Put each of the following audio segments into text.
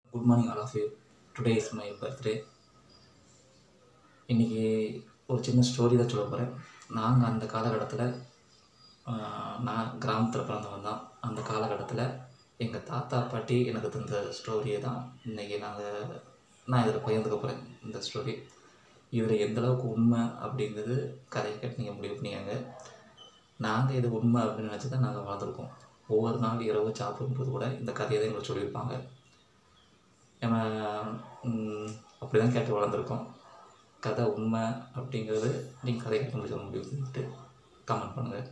good morning all of you today is my birthday இன்றைக்கி ஒரு சின்ன ஸ்டோரி தான் சொல்ல போகிறேன் நாங்கள் அந்த காலகட்டத்தில் நான் கிராமத்தில் பிறந்தவன் தான் அந்த காலகட்டத்தில் எங்கள் தாத்தா பாட்டி எனக்கு தந்த ஸ்டோரியை தான் இன்றைக்கி நாங்கள் நான் இதில் பகிர்ந்துக்க போகிறேன் இந்த ஸ்டோரி இதில் எந்த அளவுக்கு உண்மை அப்படிங்கிறது கதையை கேட்டு நீங்கள் முடிவு பண்ணியாங்க நாங்கள் இது உண்மை அப்படின்னு நினச்சி தான் நாங்கள் வளர்ந்துருக்கோம் ஒவ்வொரு நாள் இரவு சாப்பிடும்போது கூட இந்த கதையை தான் எங்களுக்கு சொல்லியிருப்பாங்க ஏன்னா அப்படி தான் கேட்டு வளர்ந்துருக்கோம் கதை உண்மை அப்படிங்கிறது நீங்கள் கதை கேட்டு முடிச்ச முடிவு பண்ணிட்டு கமெண்ட் பண்ணுங்கள்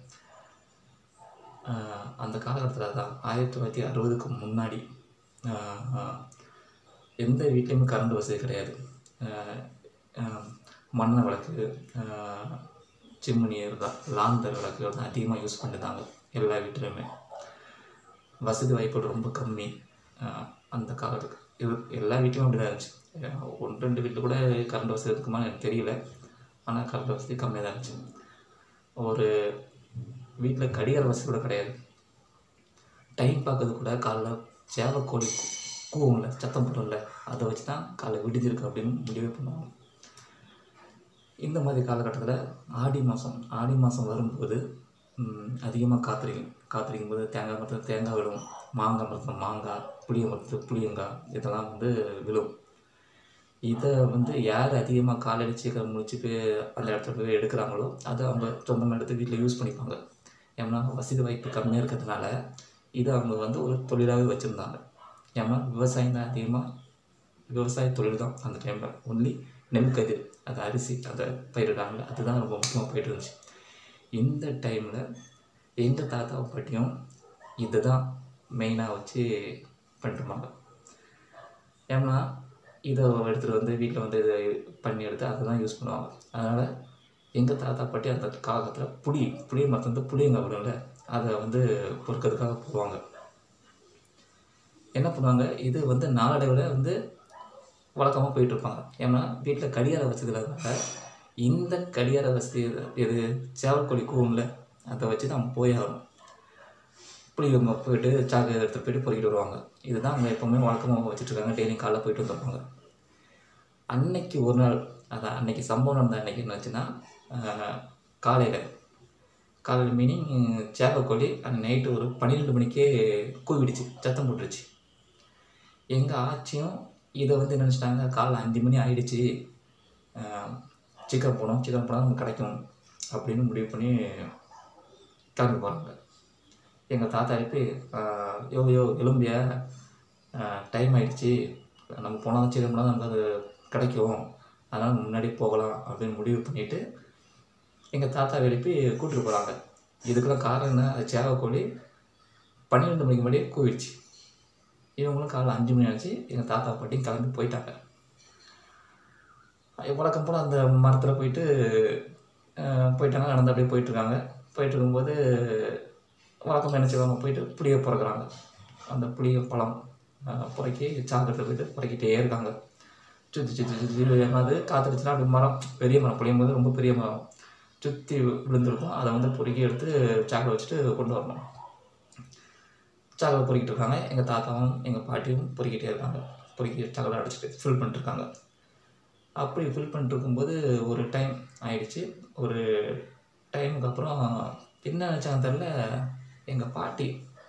ஆஹ் அந்த காலகட்டத்தில் தான் ஆயிரத்தி தொள்ளாயிரத்தி அறுபதுக்கு முன்னாடி ஆஹ் ஆஹ் எந்த வீட்லேயுமே கரண்ட் வசதி கிடையாது ஆஹ் ஆஹ் மண்ணெண்ணெய் விளக்கு ஆஹ் சிம்னி லா- லாந்தர் விளக்குகள் தான் அதிகமாக யூஸ் பண்ணிட்டாங்க எல்லா வீட்டிலையுமே வசதி வாய்ப்புகள் ரொம்ப கம்மி ஆஹ் அந்த காலத்துக்கு இது எல்லா வீட்லையும் அப்படி தான் இருந்துச்சு ஆஹ் ஒன்று ரெண்டு வீட்டில் கூட கரண்ட் வசதி இருக்குமா எனக்கு தெரியல ஆனால் கரண்ட் வசதி கம்மியாக தான் இருந்துச்சு ஒரு வீட்டில் கடிகார வசதி கூட கிடையாது டைம் பார்க்கறது கூட காலைல சேவக்கோழி கூ- கூவும்ல சத்தம் போடும்ல அதை வச்சு தான் காலைல விடிஞ்சிருக்கு அப்படின்னு முடிவே பண்ணுவாங்க இந்த மாதிரி காலகட்டத்தில் ஆடி மாதம் ஆடி மாதம் வரும்போது அதிகமாக காத்திரிக்கும் காத்திரிக்கும் போது தேங்காய் மரத்தில் தேங்காய் விழும் மாங்காய் மரத்தில் மாங்காய் புளிய மரத்தில் புளியங்காய் இதெல்லாம் வந்து விழும் இதை வந்து யார் அதிகமாக காலையில் சீக்கிரம் முடிச்சு போய் அந்த இடத்துல போய் எடுக்கிறாங்களோ அதை அவங்க சொந்தமாக எடுத்து வீட்டில் யூஸ் பண்ணிப்பாங்க ஏன்னா வசதி வாய்ப்பு கம்மியாக இருக்கிறதுனால இதை அவங்க வந்து ஒரு தொழிலாகவே வச்சுருந்தாங்க ஏன்னா விவசாயம் தான் அதிகமாக விவசாய தொழில் தான் அந்த டைமில் ஒன்லி நெல் கதிர் அது அரிசி அதை பயிரிடுறாங்களே அதுதான் ரொம்ப முக்கியமாக போயிட்டு இருந்துச்சு இந்த டைமில் எங்கள் தாத்தா பாட்டியும் இதை தான் மெயினாக வச்சு பண்ணிருப்பாங்க ஏன்னா இதை எடுத்துகிட்டு வந்து வீட்டில் வந்து இதை பண்ணி எடுத்து அதை தான் யூஸ் பண்ணுவாங்க அதனால் எங்கள் தாத்தா பாட்டி அந்த காலத்தில் புளி புளிய மரத்துல வந்து புளியங்க விடும்ல அதை வந்து பொறுக்கிறதுக்காக போவாங்க என்ன பண்ணுவாங்க இது வந்து நாளடைவில் வந்து வழக்கமாக போயிட்டுருப்பாங்க ஏன்னா வீட்டில் கடிகார வசதி இல்லாதனால இந்த கடிகார வசதி இது சேவல்கொடி கூவும்ல அதை வச்சு தான் போய் ஆகணும் புளியங்க போயிட்டு சாக்கு எடுத்து போயிட்டு பொறுக்கிட்டு வருவாங்க இதுதான் அவங்க எப்போவுமே வழக்கமாக வச்சுட்ருக்காங்க டெய்லி காலைல போயிட்டு வந்துருப்பாங்க அன்னைக்கு ஒரு நாள் அதான் அன்னைக்கு சம்பவம் நடந்த அன்னைக்கு என்னாச்சுன்னா காலையில் காலையில் மீனிங் சேவக்கோழி அந்த நைட்டு ஒரு பன்னிரெண்டு மணிக்கே கூவிடுச்சு சத்தம் போட்டுருச்சு எங்கள் ஆச்சியும் இதை வந்து நினச்சிட்டாங்க காலைல அஞ்சு மணி ஆயிடுச்சு சிக்கன் போனோம் சிக்கன் போனால் நமக்கு கிடைக்கும் அப்படின்னு முடிவு பண்ணி கிளம்பி போகிறாங்க எங்கள் தாத்தா எழுப்பி ஆஹ், யோ யோ எலும்பியா டைம் ஆயிடுச்சு நம்ம போனால் சிக்கன் போனால் நமக்கு அது கிடைக்கும் அதனால் முன்னாடி போகலாம் அப்படின்னு முடிவு பண்ணிவிட்டு எங்கள் தாத்தா எழுப்பி கூட்டிட்டு போகிறாங்க இதுக்கெல்லாம் காரணம் என்ன அது சேவக்கோழி பன்னிரெண்டு மணிக்கு முன்னாடியே கூவிடுச்சு இவங்களும் காலைல அஞ்சு மணி ஆச்சு எங்கள் தாத்தா பாட்டியும் கிளம்பி போயிட்டாங்க வழக்கம் போல் அந்த மரத்தில் போயிட்டு அஹ், போயிட்டாங்க நடந்து அப்படியே போயிட்டுருக்காங்க போயிட்டு இருக்கும்போது வழக்கம் என்ன செய்வாங்க போயிட்டு புளியை பிறக்குறாங்க அந்த புளிய பழம் அஹ், புறக்கி சாக்கெட்டில் போயிட்டு புறக்கிட்டே இருக்காங்க சுற்றி சுற்றி சுற்றி அது காத்தடிச்சுன்னா அப்படி மரம் பெரிய மரம் புளியும் போது ரொம்ப பெரிய மரம் சுற்றி விழுந்திருக்கும் அதை வந்து பொறுக்கி எடுத்து சாக்கில் வச்சுட்டு கொண்டு வரணும் சாக்கடை பொறுக்கிட்டு இருக்காங்க எங்கள் தாத்தாவும் எங்கள் பாட்டியும் பொறுக்கிட்டே இருக்காங்க பொறுக்கி சாக்கடை அடிச்சுட்டு ஃபில் பண்ணிட்டுருக்காங்க அப்படி ஃபில் பண்ணிட்டு இருக்கும்போது ஒரு டைம் ஆயிடுச்சு ஒரு டைமுக்கு அப்புறம் என்ன நினச்சாங்க தெரில எங்கள் பாட்டி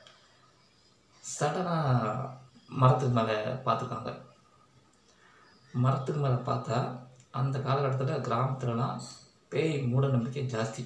சடனாக மரத்துக்கு மேலே பார்த்துருக்காங்க மரத்துக்கு மேலே பார்த்தா அந்த காலகட்டத்தில் கிராமத்துலலாம் பேய் மூட நம்பிக்கை ஜாஸ்தி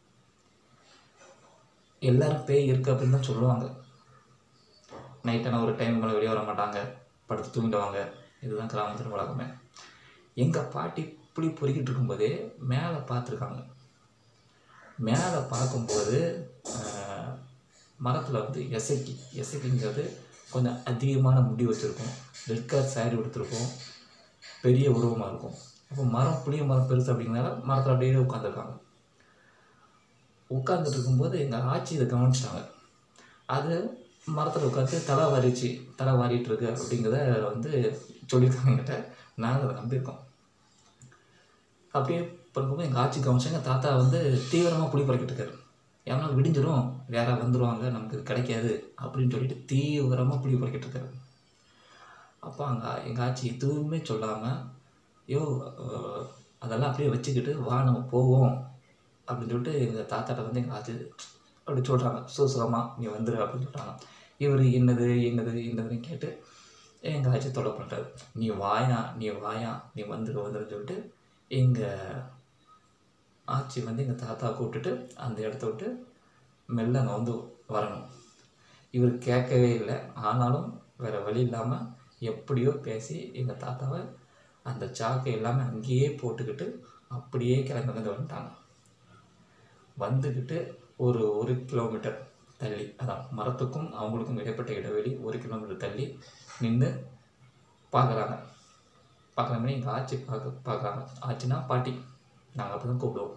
எல்லாரும் பேய் இருக்கு அப்படின்னு தான் சொல்லுவாங்க நைட்டான ஒரு டைம் மேலே வெளியே வர மாட்டாங்க படுத்து தூங்கிடுவாங்க இதுதான் கிராமத்தில் வழக்கமே எங்கள் பாட்டி புளி பொறுக்கிட்டு இருக்கும்போதே மேலே பார்த்துருக்காங்க மேலே பார்க்கும்போது மரத்தில் வந்து எசக்கி எசக்கிங்கிறது கொஞ்சம் அதிகமான முடி வச்சுருக்கும் ரெட் கலர் சாரி எடுத்திருக்கும் பெரிய உருவமாக இருக்கும் அப்போ மரம் புளிய மரம் பெருசு அப்படிங்கிறனால மரத்தில் அப்படியே உட்காந்துருக்காங்க உட்காந்துட்டு இருக்கும்போது எங்கள் ஆச்சி இதை கவனிச்சிட்டாங்க அது மரத்தில் உட்காந்து தலை வாரிச்சு தலை வாரிட்டு இருக்கு அப்படிங்கிறத வந்து சொல்லியிருக்காங்க என்கிட்ட நாங்கள் அதை நம்பியிருக்கோம் அப்படியே பண்ணும்போது எங்கள் ஆட்சி கவனிச்சாங்க எங்கள் தாத்தா வந்து தீவிரமாக புளி பறக்கிட்டு இருக்காரு ஏன்னா விடிஞ்சிரும் வேற வந்துருவாங்க நமக்கு இது கிடைக்காது அப்படின்னு சொல்லிட்டு தீவிரமாக புளி பறக்கிட்டு இருக்காரு அப்போ அங்கே எங்கள் ஆச்சி எதுவுமே சொல்லாமல் யோ அஹ், அதெல்லாம் அப்படியே வச்சுக்கிட்டு வா நம்ம போவோம் அப்படின்னு சொல்லிட்டு எங்கள் தாத்தாட்ட வந்து எங்கள் ஆச்சி அப்படி சொல்கிறாங்க சூசகமாக நீ வந்துரு அப்படின்னு சொல்கிறாங்க இவர் என்னது என்னது என்னதுன்னு கேட்டு எங்கள் ஆச்சி தொலை பண்ணுறாரு நீ வாயா நீ வாயா நீ வந்துரு வந்துருன்னு சொல்லிட்டு எங்கள் ஆச்சி வந்து எங்கள் தாத்தா கூப்பிட்டுட்டு அந்த இடத்த விட்டு மெல்ல அங்கே வந்து வரணும் இவர் கேட்கவே இல்லை ஆனாலும் வேறு வழி இல்லாமல் எப்படியோ பேசி எங்கள் தாத்தாவை அந்த சாக்கை எல்லாமே அங்கேயே போட்டுக்கிட்டு அப்படியே கிளம்பி வந்து வந்துட்டாங்க வந்துக்கிட்டு ஒரு ஒரு கிலோமீட்டர் தள்ளி அதான் மரத்துக்கும் அவங்களுக்கும் இடைப்பட்ட இடைவெளி ஒரு கிலோமீட்டர் தள்ளி நின்று பார்க்குறாங்க பார்க்குறாங்க எங்கள் ஆச்சி பார்க்க பார்க்குறாங்க ஆச்சினா பாட்டி நாங்கள் அப்படி தான் கூப்பிடுவோம்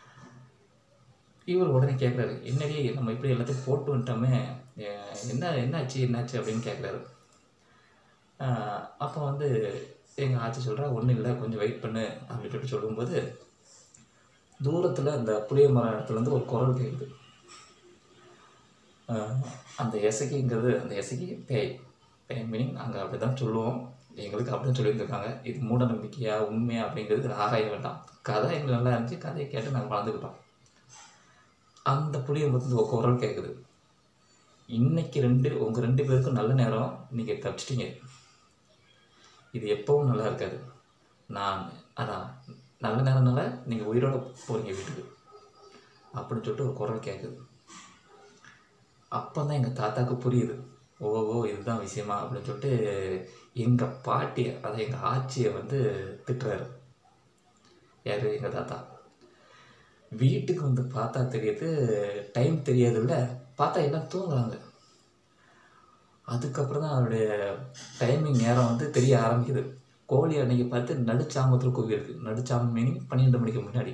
இவர் உடனே கேட்குறாரு என்னடி நம்ம இப்படி எல்லாத்தையும் போட்டு வந்துட்டோமே அஹ் என்ன என்னாச்சு என்னாச்சு அப்படின்னு கேட்குறாரு அப்போ வந்து எங்கள் ஆச்சி சொல்கிறா ஒன்றும் இல்லை கொஞ்சம் வெயிட் பண்ணு அப்படின்னு சொல்லிட்டு சொல்லும்போது தூரத்தில் அந்த புளிய மரம் இடத்துலேருந்து ஒரு குரல் கேட்குது ஆஹ் அந்த எசகிங்கிறது அந்த எசகி பேய் பேய் மீனிங் அங்கே அப்படி தான் சொல்லுவோம் எங்களுக்கு அப்படி தான் சொல்லியிருந்திருக்காங்க இது மூட நம்பிக்கையா உண்மையா அப்படிங்கிறது ஆகாய வேண்டாம் கதை எங்களுக்கு நல்லா இருந்துச்சு கதையை கேட்டு நாங்கள் வளர்ந்துக்கிட்டோம் அந்த புளிய மரத்துல ஒரு குரல் கேட்குது இன்னைக்கு ரெண்டு உங்கள் ரெண்டு பேருக்கும் நல்ல நேரம் நீங்கள் தப்பிச்சிட்டீங்க இது எப்பவும் நல்லா இருக்காது நான் அதான் நல்ல நேரம்னால நீங்கள் உயிரோட போகிறீங்க வீட்டுக்கு அப்படின்னு சொல்லிட்டு ஒரு குரல் கேட்குது அப்போ தான் எங்கள் தாத்தாக்கு புரியுது ஓ ஓ இதுதான் விஷயமா அப்படின்னு சொல்லிட்டு எங்கள் பாட்டியை அதை எங்கள் ஆச்சியை வந்து திட்டுறாரு யார் எங்கள் தாத்தா வீட்டுக்கு வந்து பார்த்தா தெரியுது டைம் தெரியாதுல்ல பார்த்தா எல்லாம் தூங்குறாங்க அதுக்கப்புறம் தான் அவருடைய டைமிங் நேரம் வந்து தெரிய ஆரம்பிக்குது கோழி அன்னைக்கு பார்த்து நடுச்சாமத்தில் கூவி இருக்கு நடுச்சாமம் மீனிங் பன்னிரெண்டு மணிக்கு முன்னாடி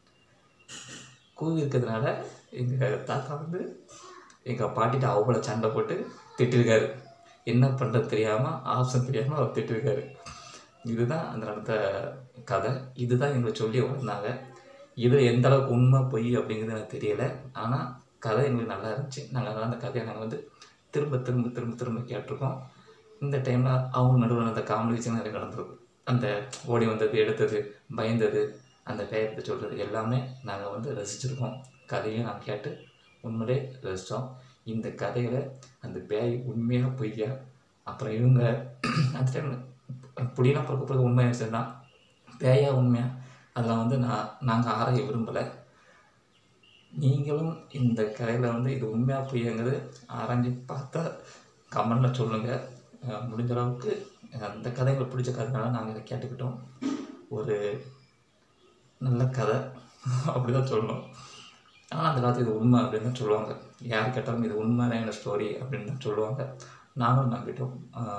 கூவி இருக்கிறதுனால எங்கள் தாத்தா வந்து எங்கள் பாட்டிட்ட அவ்வளோ சண்டை போட்டு திட்டிருக்காரு என்ன பண்ணுறது தெரியாமல் ஆப்ஷன் தெரியாமல் அவர் திட்டிருக்காரு இதுதான் அந்த நடந்த கதை இதுதான் எங்களை சொல்லி வளர்ந்தாங்க இதில் எந்த அளவுக்கு உண்மை பொய் அப்படிங்கிறது எனக்கு தெரியலை ஆனால் கதை எங்களுக்கு நல்லா இருந்துச்சு நாங்கள் அதனால் அந்த கதையை நாங்கள் வந்து திரும்ப திரும்ப திரும்ப திரும்ப கேட்டிருக்கோம் இந்த டைமில் அவங்க நடுவில் அந்த காமெடி விஷயம் நிறைய நடந்திருக்கும் அந்த ஓடி வந்தது எடுத்தது பயந்தது அந்த பெயர்த்து சொல்கிறது எல்லாமே நாங்கள் வந்து ரசிச்சிருக்கோம் கதையும் நான் கேட்டு உண்மையிலே ரசித்தோம் இந்த கதையில் அந்த பேய் உண்மையாக பொய்யா அப்புறம் இவங்க அந்த டைமில் புடியெல்லாம் பிறக்க பிறகு உண்மை விஷயம் தான் பேயா உண்மையா அதெல்லாம் வந்து நான் நாங்கள் ஆராய விரும்பலை நீங்களும் இந்த கதையில் வந்து இது உண்மையாக பொய்யாங்கிறது ஆராய்ஞ்சு பார்த்தா கமெண்டில் சொல்லுங்கள் அஹ் முடிஞ்ச அளவுக்கு அந்த கதைகளை பிடிச்ச கதைனால நாங்கள் இதை கேட்டுக்கிட்டோம் ஒரு நல்ல கதை அப்படி தான் சொல்லணும் ஆனால் அந்த காலத்தில் இது உண்மை அப்படின்னு தான் சொல்லுவாங்க யார் கேட்டாலும் இது உண்மையான ஸ்டோரி அப்படின்னு தான் சொல்லுவாங்க நாங்களும் நம்பிட்டோம்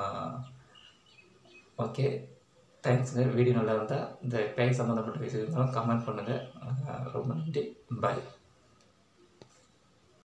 ஓகே தேங்க்ஸுங்க வீடியோ நல்லா இருந்தால் இந்த பேய் சம்மந்தப்பட்ட விஷயம் இருந்தாலும் கமெண்ட் பண்ணுங்கள் ரொம்ப நன்றி பாய்